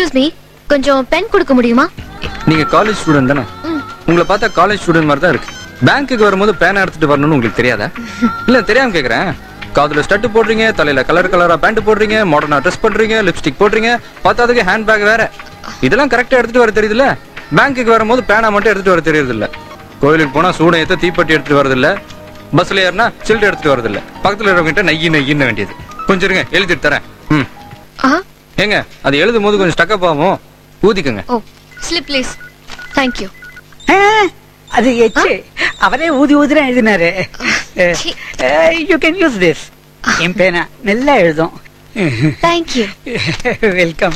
Excuse me கொஞ்சம் pen கொடுக்க முடியுமா நீங்க காலேஜ் ஸ்டூடெண்ட் தானே ம். உங்களை பார்த்தா காலேஜ் ஸ்டூடெண்ட் மாதிரி தான் இருக்கு பேங்க்குக்கு வரும்போது பேனா எடுத்துட்டு வரணும்னு உங்களுக்கு தெரியாதா இல்ல தெரியாம கேக்குறேன் காதுல ஸ்டட் போடுறீங்க தலையில கலர் கலரா பேண்ட் போடுறீங்க மாடர்னா ட்ரெஸ் பண்றீங்க லிப்ஸ்டிக் போடுறீங்க பார்த்ததுக்கு ஹேண்ட் பேக் வேற இதெல்லாம் கரெக்டா எடுத்துட்டு வர தெரியுதுல்ல பேங்க்குக்கு வரும்போது பேனா மட்டும் எடுத்துட்டு வர தெரியுது இல்ல கோயிலுக்கு போனா சூடம் ஏத்த தீப்பெட்டி எடுத்துட்டு வரது இல்ல பஸ்ல ஏறினா சில்ட் எடுத்துட்டு வரது இல்ல பக்கத்துல இருக்கவங்கிட்ட நெய்யி நெய்யின்னு வேண்டியது கொஞ்சம் இருங்க எழுதிட்டு தரேன் ம் ஆ ஏங்க அது எழுதும் போது கொஞ்சம் ஸ்டக்கப் ஆகும் ஊதிக்கங்க ஓ ஸ்லிப் ப்ளீஸ் தேங்க்யூ ஆ, அது எச்சு அவரே ஊதி ஊதிரம் எழுதினாரு see. You can use this என் பேனா நல்லா எழுதும் தேங்க்யூ வெல்கம்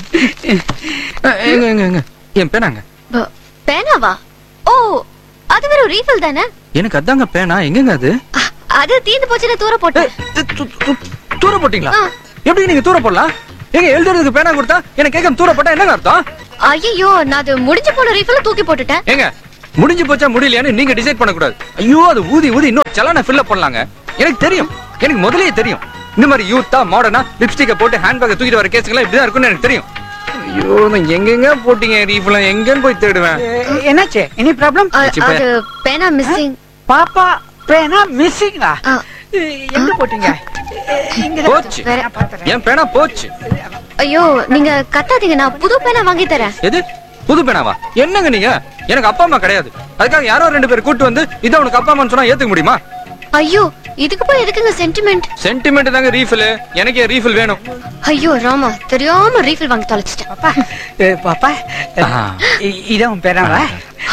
அஹ், எங்க எங்க எங்க என் பேனாங்க பேனாவா ஓ அது வெறும் ரீஃபில் தானே எனக்கு அதாங்க பேனா எங்கங்க அது அ, அது தீந்து போச்சுன்னு தூர போட்டேன் து- து- து- தூர போட்டீங்களா ஆ. எப்படி நீங்க தூர போடலாம் எங்க எழுதுறதுக்கு பேனா கொடுத்தா எனக்கு கேட்க தூர போட்டா என்னங்க அர்த்தம் ஐயோ நான் அது முடிஞ்சு போன ரீஃபில் தூக்கி போட்டுட்டேன் ஏங்க முடிஞ்சு போச்சா முடியலையான்னு நீங்க டிசைட் பண்ண கூடாது ஐயோ அது ஊதி ஊதி இன்னும் சலான ஃபில்அப் பண்ணலாங்க எனக்கு தெரியும் எனக்கு முதல்லயே தெரியும் இந்த மாதிரி யூத்தா மாடர்னா லிப்ஸ்டிக்கை போட்டு ஹேண்ட்பேக்கை தூக்கிட்டு வர கேஸ்லாம் இப்படிதான் இருக்கும்னு எனக்கு தெரியும் ஐயோ நான் எங்கெங்க போட்டீங்க ரீஃபெல்லாம் எங்கன்னு போய் தேடுவேன் என்னாச்சு எனி ப்ராப்ளம் அ, சி, பே- அது பேனா மிஸ்ஸிங் பாப்பா பேனா மிஸ்ஸிங்கா ஆ. எங்க போட்டீங்க இங்க போச்சு நான் பாத்துறேன். என் பேனா போச்சு ஐயோ நீங்க கத்தாதீங்க நான் புது பேனா வாங்கி தரேன் எது புது பேனாவா என்னங்க நீங்க எனக்கு அப்பா அம்மா கிடையாது அதுக்காக யாரோ ரெண்டு பேர் கூட்டு வந்து இதை உனக்கு அப்பா அம்மான்னு சொன்னா ஏத்துக்க முடியுமா ஐயோ இதுக்கு போய் எதுக்குங்க சென்டிமெண்ட் சென்டிமெண்ட் தாங்க ரீஃபில் எனக்கே ரீஃபில் வேணும் ஐயோ ராமா தெரியாம ரீஃபில் வாங்கி தொலைச்சிட்டேன் பாப்பா ஏ, பாப்பா ஆ. இ- இதான் உன் பேனாவா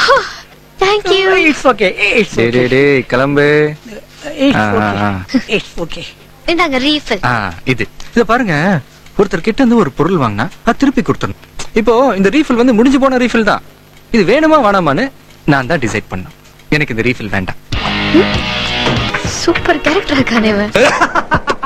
தேங்க்யூ இட்ஸ் ஓகே இட்ஸ் சரி ஓகே டேய் கிளம்பு இட்ஸ் ஆ, ஓகே ஆ. இட்ஸ் ஓகே இந்தாங்க ரீஃபில் ஆ, இது இத பாருங்க ஒருத்தர் கிட்ட இருந்து ஒரு பொருள் வாங்கினா அது திருப்பி கொடுத்துடணும் இப்போ இந்த ரீஃபில் வந்து முடிஞ்சு போன ரீஃபில் தான் இது வேணுமா வேணாமான்னு நான் தான் டிசைட் பண்ணேன் எனக்கு இந்த ரீஃபில் வேண்டாம் சூப்பர் கேரக்டர் இருக்கானே இவன்